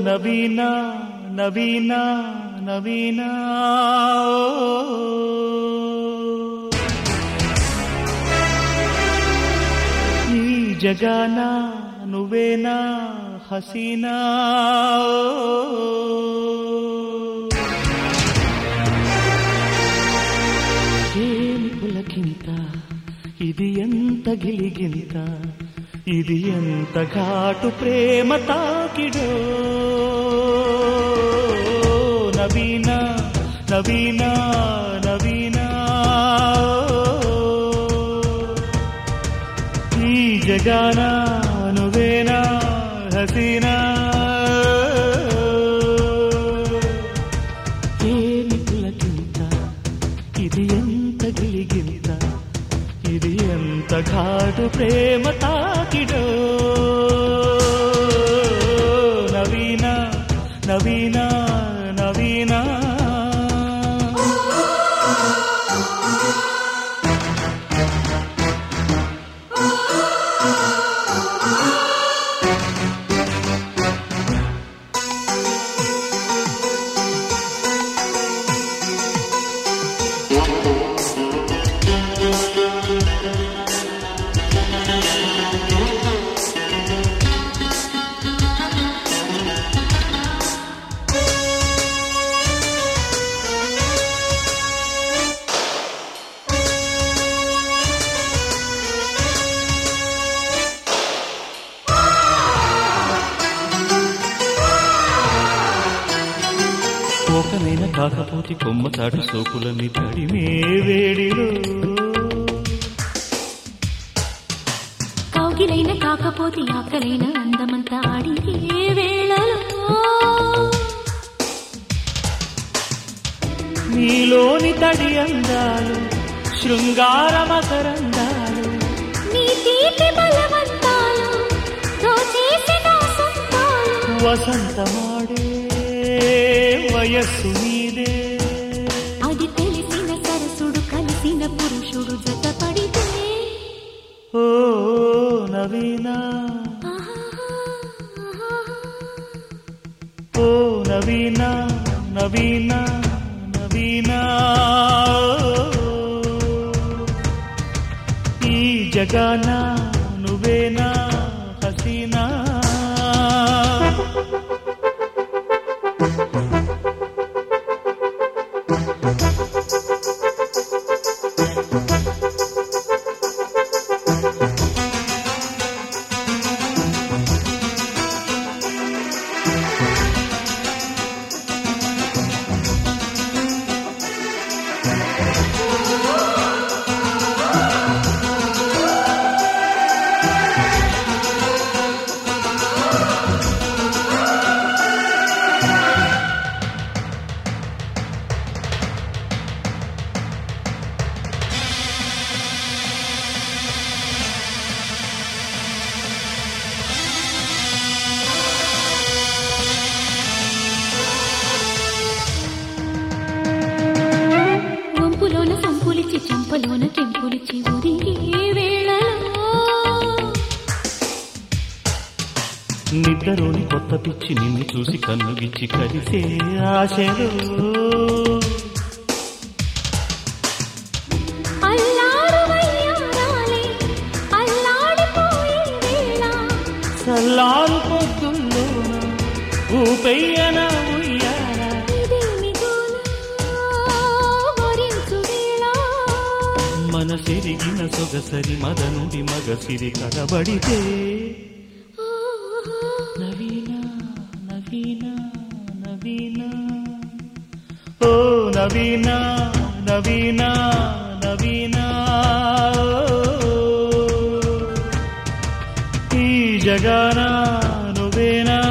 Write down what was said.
నవీన నవీన నవీన ఈ జగాన నువ్వేనా హసీనా ఏమి పులకింత ఇది ఎంత గిలిగింత ఇది ఎంత ఘాటు ప్రేమ తాకిడో నవీన నవీన నవీన ఈ జగాన నువ్వేనా హసీనా ఏమి పులకింత ఇది ఎంత గిలిగింత ఇది ఎంత ఘాటు ప్రేమ తాకిడో నవీన నవీన నవీన కోకనైన కాకపోతే కొమ్మ తాడు సోకులని తడిమే వేడిలో కౌగిలైన కాకపోతే ఆకలైన అందమంతా అడిగే వేళలో నీలోని తడి అందాలు శృంగార మకరందాలు నీ తీపి బలవంతాలు దోచేసిన సొంతాలు వసంతమాడే వయస్సు నీదే అది తెలిసిన సరసుడు కలిసిన పురుషుడు జతపడితే ఓ నవీన ఓ నవీన నవీన నవీన ఈ జగాన నువ్వేనా హసీనా వంపులోన సంపులిచ్చి చెంపలోన కెంపులిచ్చి ఉరిగే వేళలో నిద్రలోని కొత్త పిచ్చి నిన్ను చూసి కన్నుగిచ్చి కలిసే ఆశలు అల్లాడు వయ్యారాలే అల్లాడిపోయే వేళ సల్లారు పొద్దుల్లోన ఊపెయ్యన ఉయ్యాల ఇదేమి గోల వరించు వేళ మనసిరిగిన సొగసరి మదనుడి మగసిరి కనబడితే నవీన నవీన నవీన ఓ నవీన నవీన నవీన ఈ జగాన నువ్వేనా